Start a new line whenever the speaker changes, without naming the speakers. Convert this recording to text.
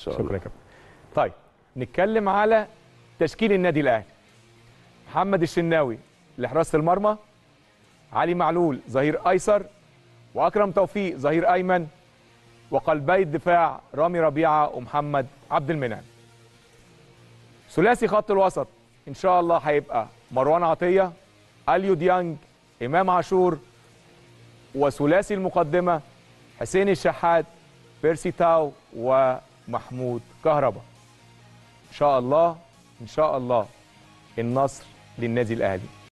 شاء
شكرا
الله
يا كابتن طيب نتكلم على تشكيل النادي الاهلي محمد الشناوي لحراسه المرمى علي معلول ظهير ايسر واكرم توفيق ظهير ايمن وقلبي الدفاع رامي ربيعه ومحمد عبد المنعم ثلاثي خط الوسط ان شاء الله هيبقى مروان عطيه اليو ديانج امام عاشور وثلاثي المقدمه حسين الشحات بيرسي تاو ومحمود كهربا ان شاء الله ان شاء الله النصر للنادي الاهلي